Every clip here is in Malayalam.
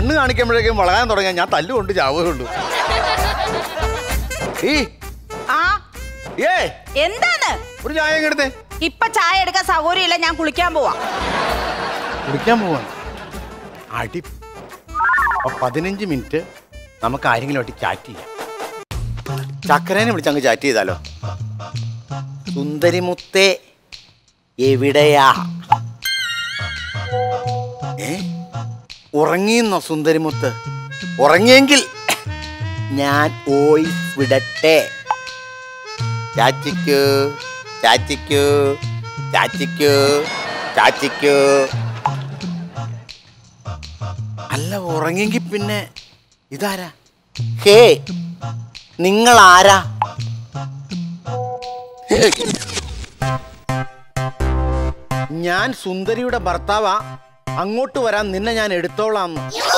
കണ്ണ് കാണിക്കുമ്പോഴേക്കും വളരാൻ തുടങ്ങിയ ഞാൻ തല്ലുകൊണ്ട് ചാവുകയുള്ളൂ ഈ ആ ഏ എന്താണ് ഒരു ചായ അങ്ങ് എടുത്തേ ഇപ്പൊ ചായ എടുക്കാൻ സൗകര്യമില്ല ഞാൻ കുളിക്കാൻ പോവാ കുടിക്കാൻ പോവാണ് അടി അപ്പൊ പതിനഞ്ച് മിനിറ്റ് നമുക്ക് ആരെങ്കിലുമായിട്ട് ചാറ്റ് ചെയ്യാം ചക്കരേനെ വിളിച്ച് അങ്ങ് ചാറ്റ് ചെയ്താലോ സുന്ദരിമുത്തേ എവിടെയാ ഏ ഉറങ്ങിയെന്നോ സുന്ദരിമുത്ത് ഉറങ്ങിയെങ്കിൽ ഞാൻ വോയിസ് വിടട്ടെ ചാച്ചിക്കൂ ചാച്ചിക്കൂ ചാച്ചിക്കൂ ചാച്ചിക്കൂ അല്ല ഉറങ്ങിയെങ്കിൽ പിന്നെ ഇതാരാ ഹേ നിങ്ങൾ ആരാ ഞാൻ സുന്ദരിയുടെ ഭർത്താവാ അങ്ങോട്ട് വരാൻ നിന്നെ ഞാൻ എടുത്തോളാം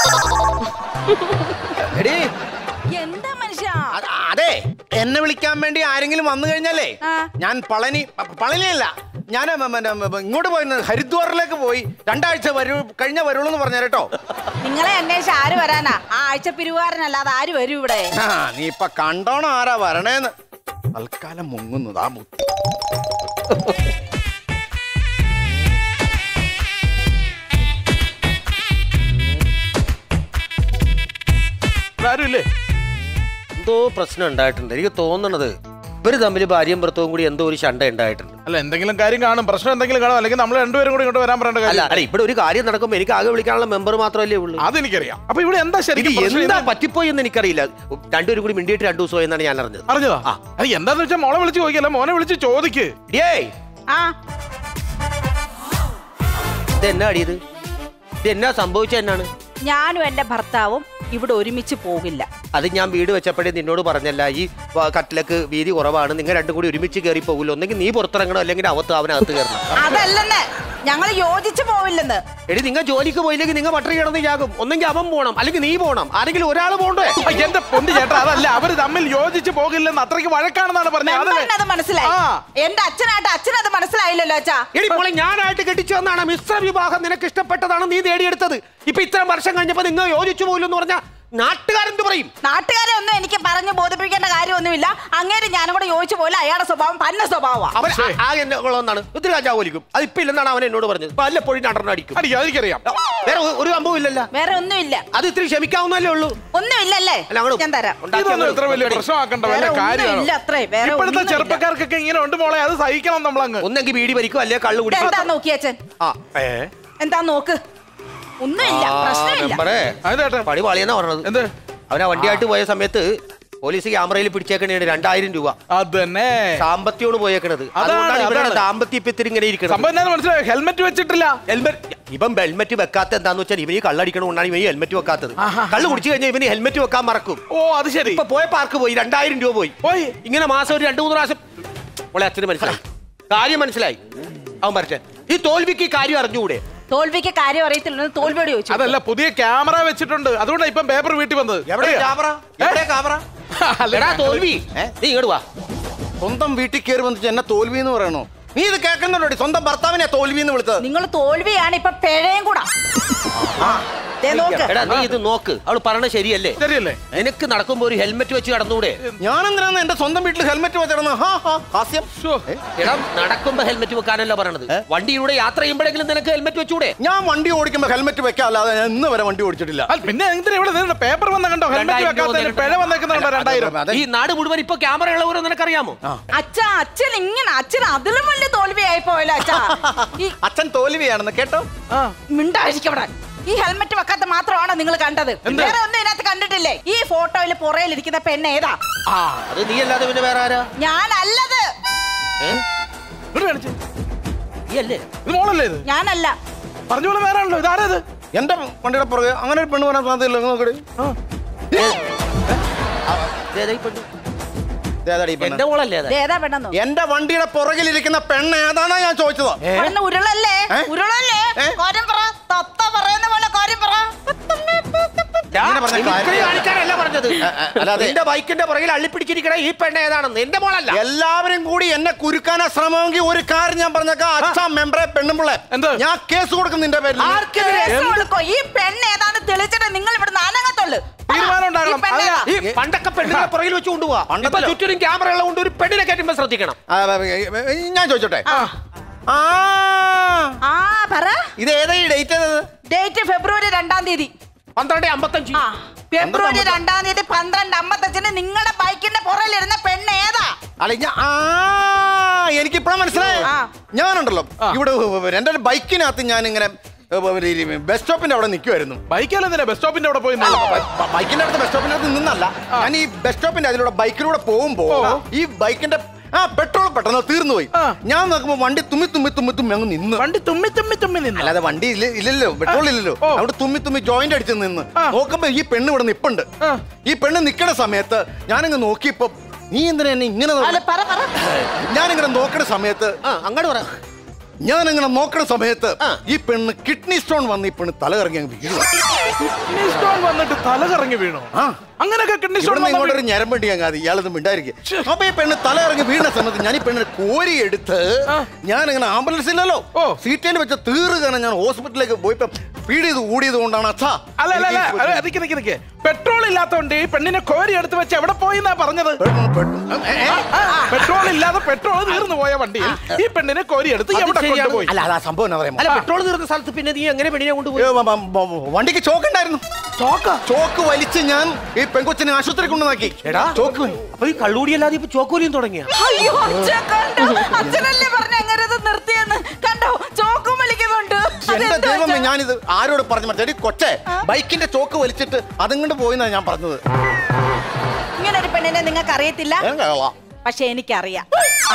എടീ എന്താ മനുഷ്യ അ- അതെ എന്നെ വിളിക്കാൻ വേണ്ടി ആരെങ്കിലും വന്നു കഴിഞ്ഞാലേ ആ. ഞാൻ പളനി പ- പളനിയല്ല ഞാൻ ഇങ്ങോട്ട് പോയി ഹരിദ്വാറിലേക്ക് പോയി രണ്ടാഴ്ച വരൂ കഴിഞ്ഞ വരുള്ളൂ എന്ന് പറഞ്ഞ കേട്ടോ നിങ്ങളെ അന്വേഷിച്ച് ആര് വരാനാ ആ ആഴ്ച പിരിവുകാരനല്ലാതെ ആര് വരും ഇവിടെ ആ, നീ ഇപ്പൊ കണ്ടോണം ആരാ വരണേന്ന് തൽക്കാലം മുങ്ങുന്നതാ ബുദ്ധി ആരുമില്ലേ എന്തോ പ്രശ്നം ഉണ്ടായിട്ടുണ്ട് എനിക്ക് തോന്നണത് ഇവര് തമ്മിൽ ഭാര്യയും ഭർത്തവും കൂടി എന്തോ ഒരു ശണ്ട ഉണ്ടായിട്ടുണ്ട് അല്ല എന്തെങ്കിലും കാര്യം കാണും പ്രശ്നം എന്തെങ്കിലും കാണും അല്ലെങ്കിൽ നമ്മൾ രണ്ടുപേരും കൂടി ഇങ്ങോട്ട് വരാൻ പറയേണ്ട അല്ല കാര്യം അല്ല ഇവിടെ ഒരു കാര്യം നടക്കുമ്പോ എനിക്ക് ആകെ വിളിക്കാനുള്ള മെമ്പർ മാത്രമല്ലേ ഉള്ളൂ അതെനിക്കറിയാം അപ്പൊ ഇവിടെ എന്താ ഇത് ശരിക്കും പ്രശ്നം എന്താ ഇത്? പറ്റിപ്പോയി എന്ന് എനിക്കറിയില്ല രണ്ടുപേരും കൂടി മിണ്ടിയിട്ട് രണ്ടു ദിവസം എന്നാണ് ഞാൻ അറിഞ്ഞത് അറിഞ്ഞതാ ആ. അത് എന്താന്ന് വെച്ചാൽ മോളെ വിളിച്ച് ചോദിക്കല്ല മോനെ വിളിച്ച് ചോദിക്ക് ഏയ് ആ ഇത് എന്നാ അടിയത് ഇത് എന്നാ സംഭവിച്ച എന്നാണ് ഞാനും എന്റെ ഭർത്താവും ഇവിടെ ഒരുമിച്ച് പോകില്ല അത് ഞാൻ വീട് വെച്ചപ്പോഴേ നിന്നോട് പറഞ്ഞല്ല ഈ വ- കട്ടിലക്ക് വീതി കുറവാണ് നിങ്ങൾ രണ്ടും കൂടി ഒരുമിച്ച് കയറി പോകില്ല ഒന്നെങ്കിൽ നീ പുറത്തിറങ്ങണം അല്ലെങ്കിൽ അവത്ത് അവനകത്ത് കയറണം അതല്ലെന്ന് ഞങ്ങൾ യോജിച്ച് പോവില്ലെന്ന് എടി നിങ്ങൾ ജോലിക്ക് പോയില്ലെങ്കിൽ നിങ്ങൾ പട്ടറി കിടന്ന് ചാകും ഒന്നെങ്കിൽ അവൻ പോണം അല്ലെങ്കിൽ നീ പോണം ആരെങ്കിലും ഒരാൾ പോണ്ടേ ആ, എന്റെ പൊന്ന് ചേട്ടാ അതല്ല അവര് തമ്മിൽ യോജിച്ച് പോകില്ലെന്ന് അത്രയ്ക്ക് വഴക്കാണെന്നാണ് പറഞ്ഞത് അതല്ലേ? മെമ്പറിനത് മനസ്സിലായി ആ. എന്റെ അച്ഛനായിട്ട് അച്ഛനത് മനസ്സിലായില്ലല്ലോ അച്ഛാ എടി മോളെ ഞാനായിട്ട് കെട്ടിച്ചു വന്നാണ് മിശ്ര വിവാഹം നിനക്ക് ഇഷ്ടപ്പെട്ടതാണ് നീ നേടിയെടുത്തത് ഇപ്പൊ ഇത്രയും വർഷം കഴിഞ്ഞപ്പോ നിങ്ങൾ യോജിച്ചു പോയില്ലെന്ന് പറഞ്ഞാ നാട്ടുകാരെന്ത് പറയും നാട്ടുകാരെ ഒന്നും എനിക്ക് പറഞ്ഞു ബോധിപ്പിക്കേണ്ട കാര്യമൊന്നുമില്ല അങ്ങേര് ഞാനും കൂടെ യോജിച്ചു പോലെ അയാളുടെ സ്വഭാവം പന്ന സ്വഭാവമാണ് അവൻ ആ- ആകെ എന്നെ ഉള്ളതെന്നാണ് ഒത്തിരി കഞ്ചാവ് വലിക്കും അത് ഇപ്പൊ ഇല്ലെന്നാണ് അവൻ എന്നോട് പറഞ്ഞത് വല്ലപ്പോഴും നടന്നടിക്കും അടിക്കാം അതെനിക്കറിയാം വേറെ ഒ- ഒരു സംഭവം ഇല്ലല്ലോ വേറെ ഒന്നുമില്ല അത് ഇത്തിരി ക്ഷമിക്കാവുന്നല്ലേ ഉള്ളൂ ഒന്നുമില്ലല്ലേ അല്ല, അങ്ങോട്ട് ഞാൻ തരാം ഉണ്ടാക്കി ഇതൊന്നും അങ്ങ് ഇത്ര വലിയ കൊണ്ടുവരി. പ്രശ്നമാക്കണ്ട വല്ല വേറെ കാര്യമാണ് ഒന്നുമില്ല അത്രേ, വേറെ ഇപ്പോഴത്തെ ഒന്നുമില്ല. ചെറുപ്പക്കാർക്കൊക്കെ ഇങ്ങനെ ഉണ്ട് മോളെ അത് സഹിക്കണം നമ്മളങ്ങ് ഒന്നെങ്കിൽ ബീഡി വലിക്കും അല്ലെ കള്ളു ഇത് കുടിക്കും എന്താ നോക്കി അച്ഛൻ ആ ഏ എന്താ നോക്ക് ഒന്നുമില്ല ആ, പ്രശ്നമില്ല മെമ്പറേ, അത് ചേട്ടാ പണി പാളിയെന്നാ പറഞ്ഞത് എന്ത് അവനാ വണ്ടിയായിട്ട് പോയ സമയത്ത് പോലീസ് ക്യാമറയിൽ പിടിച്ചേക്കണേണ് രണ്ടായിരം രൂപ അത് തന്നെ സാമ്പത്തിയോട് പോയേക്കണത് അതാണ്, അതുകൊണ്ടാണ് ഇവരുടെ അതാണ്. ദാമ്പത്യം ഇപ്പൊ ഇത്തിരി ഇങ്ങനെ ഇരിക്കുന്നത് സംഭവം എന്താന്ന് മനസ്സിലായോ ഹെൽമെറ്റ് വെച്ചിട്ടില്ല ഹെൽമെറ്റ് ഇവൻ ഹെൽമെറ്റ് വെക്കാത്ത എന്താന്ന് വെച്ചാൽ ഇവന് ഈ കള്ളടിക്കണോണ്ടാണ് ഇവൻ ഹെൽമെറ്റ് വെക്കാത്തത് കള്ളു കുടിച്ചു കഴിഞ്ഞാൽ ഇവന് ഹെൽമെറ്റ് വെക്കാൻ മറക്കും ഓ അത് ശരി ഇപ്പൊ പോയ പാർക്ക് പോയി രണ്ടായിരം രൂപ പോയി പോയി ഇങ്ങനെ മാസം ഒരു രണ്ടു മൂന്ന് പ്രാവശ്യം മോളെ അച്ഛന് മനസ്സിലായി കാര്യം മനസ്സിലായി അവൻ പറട്ടെ ഈ തോൽവിക്ക് ഈ കാര്യം അറിഞ്ഞുകൂടെ തോൽവിക്ക് കാര്യം അറിയത്തില്ലെന്ന് തോൽവിയോട് ചോദിച്ചു അതല്ല പുതിയ ക്യാമറ വെച്ചിട്ടുണ്ട് അതുകൊണ്ടാണ് ഇപ്പം പേപ്പർ വീട്ടിൽ വന്നത് എവിടെ അറിയോ? ക്യാമറ എവിടെ ക്യാമറ അല്ല, എടാ തോൽവി ഏ? നീ ഇങ്ങോട്ട് വാ സ്വന്തം വീട്ടിൽ കയറി വന്നിട്ട് എന്നെ തോൽവി എന്ന് പറയണോ നീ ഇത് കേൾക്കുന്നുണ്ടോ സ്വന്തം ഭർത്താവിനെ തോൽവി എന്ന് വിളിച്ചത് നിങ്ങൾ തോൽവിയാണ് ഇപ്പൊ പിഴയും കൂടാ ദേ നോക്ക് എടാ നീ ഇത് നോക്ക് അവള് പറഞ്ഞ ശരിയല്ലേ ശരിയല്ലേ നിനക്ക് നടക്കുമ്പോ ഒരു ഹെൽമെറ്റ് വെച്ച് കടന്നൂടെ ഞാൻ എന്തിനാണ് എന്റെ സ്വന്തം വീട്ടിൽ ഹെൽമെറ്റ് വെച്ചിരുന്നത് ഹാ ഹാ ഹാസ്യം ശ്ശോ. എടാ നടക്കുമ്പോ ഹെൽമെറ്റ് വെക്കാനല്ല പറയണത് വണ്ടിയിലൂടെ യാത്ര ചെയ്യുമ്പോഴെങ്കിലും നിനക്ക് ഹെൽമെറ്റ് വെച്ചൂടെ ഞാൻ വണ്ടി ഓടിക്കുമ്പോ ഹെൽമെറ്റ് വെക്കാല്ലാതെ ഞാൻ ഇന്ന് വരെ വണ്ടി ഓടിച്ചിട്ടില്ല അല്ല, പിന്നെ എന്തിനാ ഇവിടെ നിന്ന് പേപ്പർ വന്ന കണ്ടോ ഹെൽമെറ്റ് രണ്ടായിരം വെക്കാത്തതിന് രൂപ പിഴ വന്നേക്കുന്ന കണ്ടോ രണ്ടായിരം അതെ. ഈ നാട് മുഴുവൻ ഇപ്പൊ ക്യാമറ ഉള്ളവരോ നിനക്കറിയാമോ അച്ഛാ അച്ഛൻ ഇങ്ങനെ അച്ഛൻ അതിലും വലിയ തോൽവിയായി പോയല്ലോ അച്ഛാ ഈ അച്ഛൻ തോൽവിയാണെന്ന് കേട്ടോ ആ മിണ്ടായിരിക്കവിടെ ഈ ഹെൽമെറ്റ് വെക്കാത്ത മാത്രമാണോ നിങ്ങൾ കണ്ടത് വേറെ ഒന്നും ഇതിനകത്ത് കണ്ടിട്ടില്ലേ ഈ ഫോട്ടോയിൽ പുറയിൽ ഇരിക്കുന്ന പെണ്ണ് ഏതാ ആ അത് നീ അല്ലാതെ പിന്നെ വേറെ ആരാ ഞാനല്ലത് ഏ? ഇവിടെ കാണിച്ച്. നീ അല്ലേ ഇത് മോളല്ലേ ഇത് ഞാനല്ല പറഞ്ഞ പോലെ വേറെ ആണല്ലോ ഇതാരത് എന്റെ വണ്ടിയുടെ പുറകെ അങ്ങനെ ഒരു പെണ്ണ് പറയാൻ സാധ്യതയില്ല നോക്കടി ഇതേതാ ഈ പെണ്ണ്? ഇതേതാടി ഈ പെണ്ണ്? എന്റെ മോളല്ലേ അത്? ഇത് ഏതാ പെണ്ണെന്നോ എന്റെ വണ്ടിയുടെ പുറകിലിരിക്കുന്ന പെണ്ണ് ഏതാണോ ഞാൻ ചോദിച്ചത് പെണ്ണ് ഉരുളല്ലേ ഏ? ഉരുളല്ലേ ഏ? കാര്യം പറ തത്ത പറയുന്ന പോലെ കാര്യം പറ ഇങ്ങനെ പറഞ്ഞ മിമിക്രി കാര്യം- കാണിക്കാനല്ല പറഞ്ഞത് അല്ലാതെ- നിന്റെ ബൈക്കിന്റെ പുറകിൽ അള്ളിപ്പിടിച്ചിരിക്കണ ഈ പെണ്ണ ഏതാണെന്ന് എന്റെ മോളല്ല എല്ലാവരും കൂടി എന്നെ കുരുക്കാനാ ശ്രമമെങ്കിൽ ഒരു കാര്യം ഞാൻ പറഞ്ഞേക്കാം അച്ഛാ മെമ്പറെ പെണ്ണുമ്പിള്ളെ എന്ത്? ഞാൻ കേസ് കൊടുക്കും നിന്റെ പേരിൽ ആർക്കെതിരെ കേസ് കൊടുക്കോ? ഈ പെണ്ണ് ഏതാന്ന് തെളിച്ചിട്ട് നിങ്ങൾ ഇവിടെ നാനകത്തുള്ളൂ തീരുമാനം ഉണ്ടാകണം. ഈ പെണ്ണ് അത് ഏതാ? ഈ പണ്ടൊക്കെ പെണ്ണിനെ പുറകിൽ വെച്ച് കൊണ്ടുപോവാ ഇപ്പൊ പണ്ടത്തെ- ചുറ്റിനും ക്യാമറ ഉള്ളത് കൊണ്ട് ഒരു പെണ്ണിനെ കയറ്റുമ്പോ ശ്രദ്ധിക്കണം ആ, ആ, ആ, ഞാൻ ചോദിച്ചോട്ടെ ആ ആ പറ ഇത് ഏതാ ഈ ഡേറ്റ് ഡേറ്റ് ഫെബ്രുവരി രണ്ടാം തീയതി പന്ത്രണ്ട് അമ്പത്തഞ്ച് ആ ഫെബ്രുവരി അമ്പത്തഞ്ച്. രണ്ടാം തീയതി പന്ത്രണ്ട് അമ്പത്തഞ്ചിന് നിങ്ങളുടെ ബൈക്കിന്റെ പുറകിലിരുന്ന പെണ്ണ് ഏതാ അല്ല ഞാൻ ആ എനിക്ക് ഇപ്പഴാ മനസ്സിലായി ആ. ഞാനുണ്ടല്ലോ ഇവിടെ എന്റെ ബൈക്കിനകത്ത് ഞാൻ ഇങ്ങനെ ബസ് സ്റ്റോപ്പിന്റെ അവിടെ നിൽക്കുമായിരുന്നു ബൈക്കല്ല എന്തിനാ ബസ് സ്റ്റോപ്പിന്റെ അവിടെ പോയി നിന്നത്? ബൈക്കിന്റെ അടുത്ത് ബസ് സ്റ്റോപ്പിന്റെ അടുത്ത് നിന്നല്ല ഞാൻ ഈ ബസ് സ്റ്റോപ്പിന്റെ അതിലൂടെ ബൈക്കിലൂടെ പോകുമ്പോ ഓ. ഈ ബൈക്കിന്റെ ആ പെട്രോൾ പെട്ടെന്ന് തീർന്നു പോയി ആ. ഞാൻ നോക്കുമ്പോ വണ്ടി തുമ്മി തുമ്മി തുമ്മി തുമ്മി അങ്ങ് നിന്ന് വണ്ടി തുമ്മി തുമ്മി തുമ്മി നിന്ന് അല്ലാതെ വണ്ടി ഇല്ല ഇല്ലല്ലോ പെട്രോൾ ഇല്ലല്ലോ ഓ. അവിടെ തുമ്മി തുമ്മി ജോയിന്റ് അടിച്ച് നിന്ന് ആ. നോക്കുമ്പോ ഈ പെണ്ണ് ഇവിടെ നിപ്പുണ്ട് ആ. ഈ പെണ്ണ് നിക്കണ സമയത്ത് ഞാനിങ്ങ് നോക്കിയപ്പോ നീ എന്തിനാ എന്നെ ഇങ്ങനെ അല്ല നോക്കണെ? പറ പറ ഞാനിങ്ങനെ നോക്കണ സമയത്ത് ആ അങ്ങോട്ട് പറ ഞാനിങ്ങനെ നോക്കണ സമയത്ത് ആ. ഈ പെണ്ണ് കിഡ്നി സ്റ്റോൺ വന്ന് ഈ പെണ്ണ് തല കറങ്ങി അങ്ങ് വീഴുക കിഡ്നി സ്റ്റോൺ വന്നിട്ട് തല കറങ്ങി വീണോ ആ അങ്ങനെയൊക്കെ കിഡ്നി സ്റ്റോൺ ഇവിടെ ഇങ്ങോട്ട് ഒരു ഞരമ്പണ്ടി അങ്ങാതി ഇയാളൊന്നും മിണ്ടായിരിക്കും അപ്പൊ ഈ പെണ്ണ് തല ഇറങ്ങി വീണ സമയത്ത് ഞാൻ ഈ പെണ്ണിനെ കോരി എടുത്ത് ആ. ഞാൻ ഇങ്ങനെ ആംബുലൻസ് ഇല്ലല്ലോ ഓ. സീറ്റേന് വെച്ച തീറുകയാണ് ഞാൻ ഹോസ്പിറ്റലിലേക്ക് പോയപ്പോ ഫീഡ് ചെയ്ത് കൂടിയത് കൊണ്ടാണ് അച്ഛാ അല്ല അല്ല അല്ല എനിക്ക് അല്ല, നിക്ക് നിക്ക് നിക്ക് പെട്രോൾ ഇല്ലാത്തോണ്ട് ഈ പെണ്ണിനെ കോരി എടുത്ത് വെച്ച് എവിടെ പോയി എന്നാ പറഞ്ഞത് പെട്ടെന്ന് പെട്ടെന്ന് ഏ, ഏ, പെട്രോൾ ഇല്ലാതെ പെട്രോൾ തീർന്നു പോയ വണ്ടിയിൽ ഈ പെണ്ണിനെ കോരി എടുത്ത് അത് എവിടെ ശരിയാണ്. കൊണ്ടുപോയി അല്ല അതാ സംഭവം എന്താ പറയാ അല്ല പെട്രോൾ തീർന്ന സ്ഥലത്ത് പിന്നെ നീ എങ്ങനെ പെണ്ണിനെ കൊണ്ടുപോയി വണ്ടിക്ക് ചോക്ക് ഉണ്ടായിരുന്നു ചോക്ക് ചോക്ക് വലിച്ച് ഞാൻ ഈ പെങ്കൊച്ചിനെ ആശുപത്രി കൊണ്ടുവന്നാക്കി എടാ ചോക്ക് പോയി. അപ്പൊ ഈ കള്ളൂടി അല്ലാതെ ഇപ്പൊ ചോക്കൂലിയും തുടങ്ങിയ അയ്യോ അച്ഛൻ കണ്ടോ അച്ഛനല്ലേ പറഞ്ഞ അങ്ങനെ ഇത് നിർത്തിയെന്ന് കണ്ടോ ചോക്കും വിളിക്കുന്നുണ്ട് എന്റെ അതെന്താ ദൈവമേ അച്ഛാ? ഞാനിത് ആരോട് പറഞ്ഞു മറ്റേ കൊച്ചെ ബൈക്കിന്റെ ചോക്ക് വലിച്ചിട്ട് അതുകൊണ്ട് പോയിന്നാ ഞാൻ പറഞ്ഞത് ഇങ്ങനെ ഒരു പെണ്ണിനെ നിങ്ങൾക്ക് അറിയത്തില്ല ഞാൻ കേളാം. പക്ഷെ എനിക്കറിയാം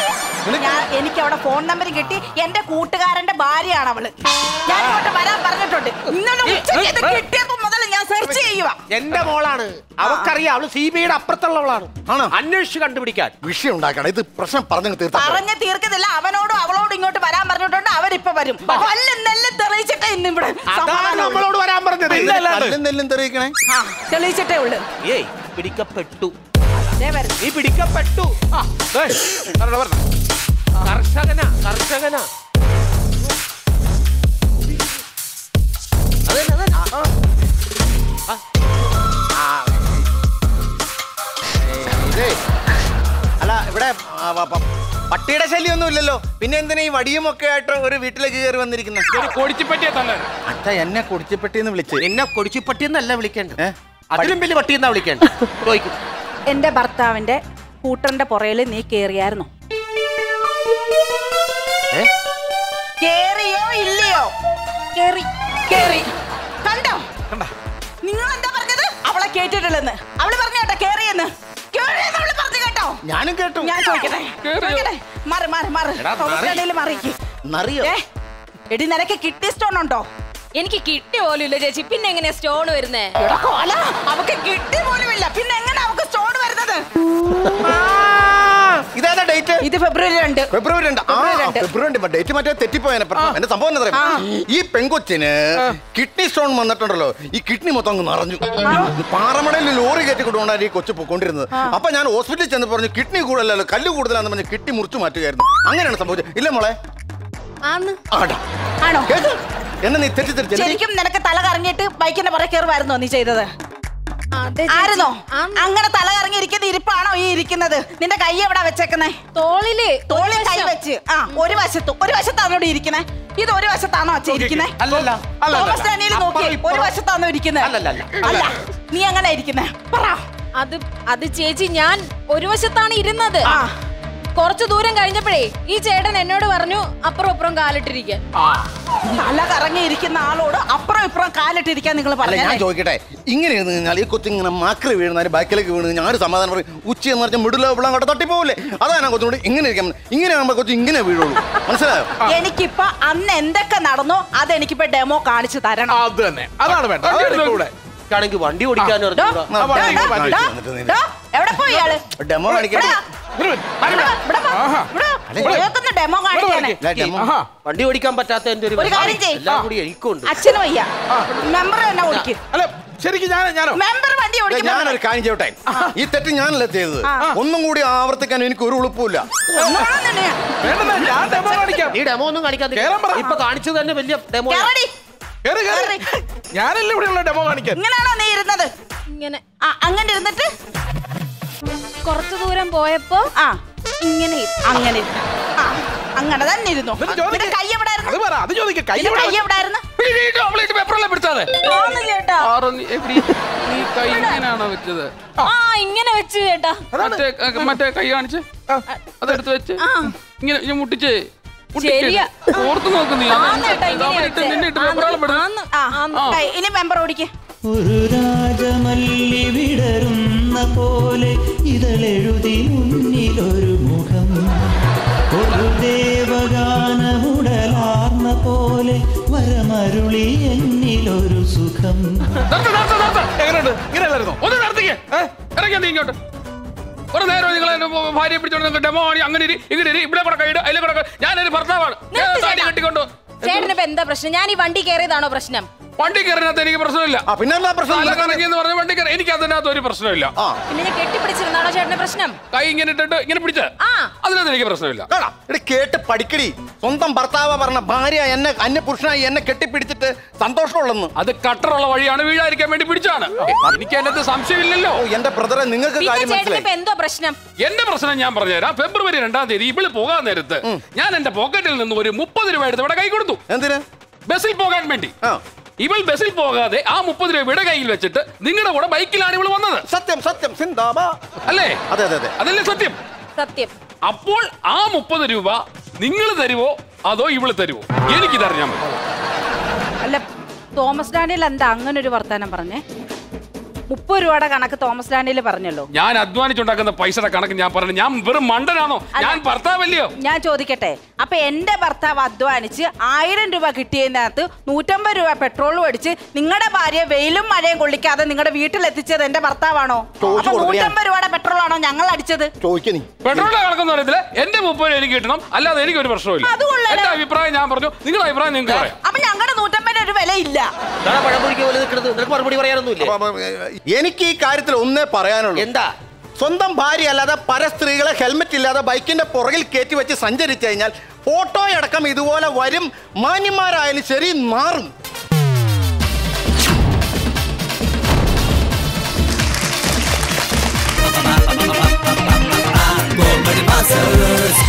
ഞാൻ എനിക്ക് അവിടെ ഫോൺ നമ്പർ കിട്ടി എന്റെ കൂട്ടുകാരന്റെ ഭാര്യയാണ് അവള് ഞാൻ ഇങ്ങോട്ട് വരാൻ പറഞ്ഞിട്ടുണ്ട് ഇന്നലെ ഉച്ചയ്ക്ക് ഇത് കിട്ടിയപ്പോ മുതൽ ഞാൻ സെർച്ച് ചെയ്യുക എന്റെ മോളാണ് അവക്കറിയാം അവള് സി ബി ഐയുടെ അപ്പുറത്തുള്ളവളാണ് ആണോ? അന്വേഷിച്ച് കണ്ടുപിടിക്കാൻ വിഷയം ഉണ്ടാക്കണം ഇത് പ്രശ്നം പറഞ്ഞു തീർത്താ പോരെ. പറഞ്ഞ് തീർക്കത്തില്ല അവനോടും അവളോടും ഇങ്ങോട്ട് വരാൻ പറഞ്ഞിട്ടുണ്ട് അവരിപ്പൊ വരും കൊല്ലം നെല്ലും തെളിയിച്ചിട്ടേ ഇന്ന് ഇവിടെ അതാണ് സമാധാനം ഉള്ളൂ. നമ്മളോട് വരാൻ പറഞ്ഞത് ഇല്ല, ഇല്ല. കല്ലും നെല്ലും തെറിയിക്കണേ ആ, തെളിയിച്ചിട്ടേ ഉള്ളു ഏയ് പിടിക്കപ്പെട്ടു ദേ വരുന്നു. നീ പിടിക്കപ്പെട്ടു ആ, ദേ, വരണം, വരണം. കർഷകനാ കർഷകനാ അതന്നെ, അതന്നെ. ആ. ഇതേ, അല്ല ഇവിടെ ആ, പ- പ- പട്ടിയുടെ ശല്യമൊന്നും ഇല്ലല്ലോ പിന്നെ എന്തിനാ ഈ വടിയും ഒക്കെ ആയിട്ട് ഒരു വീട്ടിലേക്ക് കയറി വന്നിരിക്കുന്നത് ഒരു കൊടിച്ചിപ്പറ്റിയെ തന്നെ അച്ഛ എന്നെ കുടിച്ചിപ്പെട്ടിന്ന് വിളിച്ച് നിന്നെ കൊടിച്ചിപ്പട്ടി എന്നല്ല വിളിക്കേണ്ടത് ഏ? അതിലും വലിയ പട്ടി എന്നാ വിളിക്കേണ്ടത് ചോദിക്കും എന്റെ ഭർത്താവിന്റെ കൂട്ടറിന്റെ പുറയില് നീ കേറിയായിരുന്നോ ഏ? കേറിയോ ഇല്ലയോ കേറി കേറി കണ്ടോ നിങ്ങൾ എന്താ പറഞ്ഞത് അവളെ കേട്ടിട്ടില്ലെന്ന് അവള് പറഞ്ഞു കേട്ടോ കേറിയെന്ന് കേറിയെന്ന് അവള് പറഞ്ഞു കേട്ടോ ഞാനും കേട്ടു ഞാൻ ചോദിക്കട്ടെ ചോദിക്കട്ടെ മാറി മാറി മാറി ഹോസ്പിറ്റലിൽ മാറിക്ക് നറിയോ ഏ എടി നിനക്ക് കിഡ്നി സ്റ്റോൺ ഉണ്ടോ എനിക്ക് കിട്ടി പോലും ഇല്ല ചേച്ചി പിന്നെ എങ്ങനെയാ സ്റ്റോൺ വരുന്നേ എടാ കോല അവക്ക് കിഡ്നി പോലും ഇല്ല പിന്നെ എങ്ങനെ അവക്ക് സ്റ്റോൺ വരുന്നത് ഇതേതാ ഡേറ്റ് ഇത് ഫെബ്രുവരി രണ്ട് ഫെബ്രുവരി രണ്ട് ആ ഫെബ്രുവരി രണ്ട്. ഫെബ്രുവരി രണ്ട് ഡേറ്റ് മാറ്റിയ തെറ്റിപ്പോയനെ എന്റെ സംഭവം എന്താ പറയാ ഈ പെങ്കൊച്ചിന് കിഡ്നി സ്റ്റോൺ വന്നിട്ടുണ്ടല്ലോ ഈ കിഡ്നി മൊത്തം അങ്ങ് നിറഞ്ഞു പാറമടയിൽ ലോറി കയറ്റി കൊണ്ടുകൊണ്ടാണ് ഈ കൊച്ചു പോയിക്കൊണ്ടിരുന്നത് അപ്പൊ ഞാൻ ഹോസ്പിറ്റലിൽ ചെന്ന് പറഞ്ഞു കിഡ്നി കൂടുതലല്ലോ കല്ല് കൂടുതലാന്ന് പറഞ്ഞ് കിഡ്നി മുറിച്ചു മാറ്റുകയായിരുന്നു അങ്ങനെയാണ് സംഭവിച്ചത് ഇല്ല മോളെ ആന്ന് ആടാ ആണോ കേട്ടോ എന്നെ നീ തെറ്റിദ്ധരിച്ചു ശരിക്കും നിനക്ക് തല കറങ്ങിയിട്ട് ബൈക്കിന്റെ പുറകെ കയറുമായിരുന്നോ നീ ചെയ്തത് അതെ ചേച്ചി. ആയിരുന്നോ ആന്ന്. അങ്ങനെ തല കറങ്ങി ഇരിക്കുന്ന ഇരിപ്പാണോ ഈ ഇരിക്കുന്നത് നിന്റെ കൈ എവിടാ വെച്ചേക്കുന്നേ തോളില് തോളിൽ ഒരു കൈ വശം. വെച്ച് ആ ഒരു വശത്ത് ഒരു വശത്താണോ ഇവിടെ ഇരിക്കുന്നേ ഇത് ഒരു വശത്താണോ അച്ഛൻ ഇരിക്കുന്നേ അല്ലല്ല അല്ല തോമസ് ഡാനിയിൽ നോക്കി ഒരു വശത്താണോ ഇരിക്കുന്നത് അല്ലല്ല, അല്ല നീ അങ്ങനെ ഇരിക്കുന്നേ പറ അത് അത് ചേച്ചി ഞാൻ ഒരു വശത്താണ് ഇരുന്നത് ആ. കുറച്ചു ദൂരം കഴിഞ്ഞപ്പോഴേ ഈ ചേട്ടൻ എന്നോട് പറഞ്ഞു അപ്പുറം അപ്പുറം കാലിട്ടിരിക്കാൻ തല കറങ്ങി ഇരിക്കുന്ന ആളോട് അപ്പുറം ഇപ്പുറം കാലിട്ടിരിക്കാൻ നിങ്ങൾ അല്ല ഞാൻ പറഞ്ഞല്ലേ ചോദിക്കട്ടെ ഇങ്ങനെ ഇരുന്ന് കഴിഞ്ഞാൽ ഈ കൊച്ചു ഇങ്ങനെ മാക്രി വീഴുന്ന ബാക്കിലേക്ക് വീണ് ഞാൻ ഒരു സമാധാനം പറയും ഉച്ച എന്ന് പറഞ്ഞാൽ മിഡിലോ പിള്ളാൻ കണ്ട തട്ടിപ്പോവില്ലേ അതാണ് ഞാൻ കൊച്ചുകൂടി ഇങ്ങനെ ഇരിക്കാൻ ഇങ്ങനെ ആകുമ്പോൾ കൊച്ചു ഇങ്ങനെ വീഴുള്ളൂ മനസ്സിലായോ എനിക്കിപ്പോ അന്ന് എന്തൊക്കെ നടന്നോ അതെനിക്കിപ്പോ ഡെമോ കാണിച്ചു തരണം അത് തന്നെ അതാണ് വേണ്ട അതാണ് ഇപ്പൊ ഇവിടെ ആണെങ്കിൽ വണ്ടി ഓടിക്കാൻ ഡോ, അറിഞ്ഞൂടാ. ആ, ഡോ, വണ്ടി ഡോ, മാറ്റി ഡോ, വന്നിട്ട് നീ. ഡോ, എവിടെ പോയി ഇയാള് ഡെമോ കാണിക്കാൻ ഇവിടെ വാ. ഒരു മിനിറ്റ്. ഇവിടെ വാ, ഇവിടെ വാ, ആഹാ. ഇവിടെ വാ. കേൾക്കുന്ന ഡെമോ കാണിക്കാനേ ഇല്ല, ഡെമോ. ആഹാ. വണ്ടി ഓടിക്കാൻ പറ്റാത്ത എന്റെ ഒരു ഒരു കാര്യം ചെയ്യ്. എല്ലാം കൂടി എനിക്കുണ്ട് അച്ഛന് വയ്യ മെമ്പർ തന്നെ ഓടിക്കും അല്ല ശരിക്കും ഞാൻ ഞാനോ മെമ്പർ വണ്ടി ദേ, ഓടിക്കും ഞാനൊരു കാര്യം ചെയ്യട്ടെ ഈ തെറ്റ് ഞാനല്ല ചെയ്തത് ഒന്നും കൂടി ആവർത്തിക്കാൻ എനിക്ക് ഒരു ഉളുപ്പില്ല ഒന്നാണ് നിന്നെ. വേണ്ടെന്നാ ഞാൻ ഡെമോ കാണിക്കാം നീ ഡെമോ ഒന്നും കാണിക്കാൻ കേറാൻ പറ. ഇപ്പൊ കാണിച്ചത് തന്നെ വലിയ ഡെമോ കേറടി. കേറ് കേറ് ഞാനല്ലേ ഇവിടെയുള്ള ഡെമോ കാണിക്കാൻ ഇങ്ങനെയാണോ നീ ഇരുന്നത് ഇങ്ങനെ ആ അങ്ങനെ ഇരുന്നിട്ട് കുറച്ചു ദൂരം പോയപ്പോ ആ ഇങ്ങനെ ഇരുന്നു. അങ്ങനെ ഇരുന്നു. ആ അങ്ങനെ തന്നെ ഇരുന്നു എന്നിട്ട് ചോദിക്ക്. നിന്റെ കൈ എവിടെ അത് പറ അത് ചോദിക്ക കൈ നിന്റെ എവിടെ കൈ എവിടെ ആയിരുന്നു പേപ്പറല്ലേ പിടിച്ചത് ആന്ന് ചേട്ടാ നീ കൈ ഇങ്ങനെയാണോ വെച്ചത് ആ ഇങ്ങനെ വെച്ച് ചേട്ടാ മറ്റേ ക- മറ്റേ കൈ കാണിച്ച് അതെടുത്ത് വെച്ച് ഇങ്ങനെ ഇങ്ങനെ മുട്ടിച്ചേ മുട്ടിക്ക്. ശരിയാ. ഓർത്ത് നോക്ക് നീ ആന്ന് ചേട്ടാ ഇങ്ങനെ അവനിട്ട് വെച്ചേ. നിന്നെ ഇട്ട് പേപ്പറോളം പെടും ആന്ന്. ആ കൈ, ഇനി മെമ്പർ ഓടിക്ക് ഒരു രാജമല്ലി വിടരുന്ന പോലെ ഇതളെഴുതി മുന്നിലൊരു മുഖം ഒരു ദേവഗാനമുടലാർന്ന പോലെ വരമരുളി എന്നിലൊരു സുഖം നിർത്ത്, നിർത്ത്, നിർത്ത്. എങ്ങനെയുണ്ട് ഇങ്ങനെയല്ലായിരുന്നോ ഒന്ന് നടത്തിക്കേ ഇറങ്ങിയാ നീ ഇങ്ങോട്ട് ഒരു നേരം നിങ്ങൾ ഭാര്യയെ പിടിച്ചോണ്ട് ഡെമോ ആണി അങ്ങനെ ഇരി ഇങ്ങനെ ഇരി ഇവിടെ കൂടെ കൈയിട് അതിലെ കൂടെ കൈ- ഞാനൊരു ഭർത്താവാണ് ഞാൻ നിർത്ത് താടി ചേട്ടാ. കെട്ടിക്കൊണ്ടു ചേട്ടന് ഇപ്പൊ എന്താ പ്രശ്നം ഞാൻ ഈ വണ്ടി കയറിയതാണോ പ്രശ്നം വണ്ടി കയറിനകത്ത് എനിക്ക് പ്രശ്നമില്ല ആ പിന്നെ എന്താ പ്രശ്നം കറങ്ങി എന്ന് പറഞ്ഞ വണ്ടി കയറി എനിക്ക് അതിനകത്ത് ഒരു പ്രശ്നമില്ല ആ പിന്നെ ഞാൻ കെട്ടിപ്പിടിച്ചിരുന്നാണോ ചേട്ടന് പ്രശ്നം കൈ ഇങ്ങനെ ഇട്ടിട്ട് ഇങ്ങനെ പിടിച്ച് ആ. അതിനകത്ത് എനിക്ക് പ്രശ്നമില്ല കാണാം ഇവിടെ കേട്ട് പഠിക്കടി സ്വന്തം ഭർത്താവ് പറഞ്ഞ ഭാര്യ എന്നെ അന്യ പുരുഷനായി എന്നെ കെട്ടിപ്പിടിച്ചിട്ട് സന്തോഷമുള്ളെന്ന് അത് കട്ടറുള്ള വഴിയാണ് വീഴാതിരിക്കാൻ വേണ്ടി പിടിച്ചാണ് എനിക്ക് അതിനകത്ത് സംശയമില്ലല്ലോ ഓ എന്റെ ബ്രദറെ നിങ്ങൾക്ക് പിന്നെ കാര്യം ചേട്ടന് മനസ്സിലായി ഇപ്പൊ എന്തോ പ്രശ്നം എന്റെ പ്രശ്നം ഞാൻ പറഞ്ഞുതരാം ഫെബ്രുവരി രണ്ടാം തീയതി ഇവള് പോകാൻ നേരത്ത് ഞാൻ എന്റെ പോക്കറ്റിൽ നിന്ന് ഒരു മുപ്പത് രൂപ എടുത്ത് ഇവിടെ കൈ കൊടുത്തു എന്തിന് ബസ്സിൽ പോകാൻ വേണ്ടി ആ ഇവൾ ബസ്സിൽ പോകാതെ ആ മുപ്പത് രൂപ ഇവിടെ കയ്യിൽ വെച്ചിട്ട് നിങ്ങളുടെ കൂടെ ബൈക്കിലാണ് ഇവള് വന്നത് സത്യം സത്യം സിന്ദാബാ അല്ലേ അതെ അതെ അതെ അതല്ലേ സത്യം സത്യം അപ്പോൾ ആ മുപ്പത് രൂപ നിങ്ങൾ തരുവോ അതോ ഇവള് തരുവോ എനിക്കിതറിയാൻ മതി അല്ല തോമസ് ഡാനിയൽ എന്താ അങ്ങനെ ഒരു വർത്താനം പറഞ്ഞേ മുപ്പത് രൂപയുടെ കണക്ക് തോമസ് ഡാനിയൽ പറഞ്ഞല്ലോ ഞാൻ അധ്വാനിച്ചുണ്ടാക്കുന്ന പൈസയുടെ കണക്ക് ഞാൻ പറഞ്ഞു ഞാൻ വെറും മണ്ടനാണോ ഞാൻ ഭർത്താവല്ലയോ ഞാൻ ചോദിക്കട്ടെ അപ്പൊ എന്റെ ഭർത്താവ് അധ്വാനിച്ച് ആയിരം രൂപ കിട്ടിയതിനകത്ത് നൂറ്റമ്പത് രൂപ പെട്രോൾ അടിച്ച് നിങ്ങളുടെ ഭാര്യ വെയിലും മഴയും കൊള്ളിക്കാതെ നിങ്ങളുടെ വീട്ടിൽ എത്തിച്ചത് എന്റെ ഭർത്താവാണോ ചോദിച്ചു അപ്പൊ കൊടുക്കണേ. നൂറ്റമ്പത് രൂപയുടെ പെട്രോൾ ആണോ ഞങ്ങൾ അടിച്ചത് ചോദിക്ക നീ പെട്രോളിന്റെ കണക്കൊന്നും അറിയത്തില്ല എന്റെ മുപ്പത് രൂപ എനിക്ക് കിട്ടണം അല്ലാതെ എനിക്ക് ഒരു പ്രശ്നമില്ല അത് കൊള്ളാലോ. എന്റെ അഭിപ്രായം ഞാൻ പറഞ്ഞു നിങ്ങളുടെ അഭിപ്രായം നിങ്ങൾക്ക് പറയാം അപ്പൊ ഞങ്ങളുടെ നൂറ്റമ്പതിന് ഒരു വില ഇല്ല ഇതാണ് പഴംപൊരിക്ക് പോലെ നിൽക്കുന്നത് നിനക്ക് മറുപടി പറയാനൊന്നുമില്ലേ അപ്പൊ, അപ്പൊ, ഏ, എനിക്ക് ഈ കാര്യത്തിൽ ഒന്നേ പറയാനുള്ളൂ എന്താ സ്വന്തം ഭാര്യ അല്ലാതെ പര സ്ത്രീകളെ ഹെൽമെറ്റ് ഇല്ലാതെ ബൈക്കിന്റെ പുറകിൽ കയറ്റി വെച്ച് സഞ്ചരിച്ചു കഴിഞ്ഞാൽ ഫോട്ടോയടക്കം ഇതുപോലെ വരും മാന്യന്മാരായാലും ശരി മാറും Comedy Masters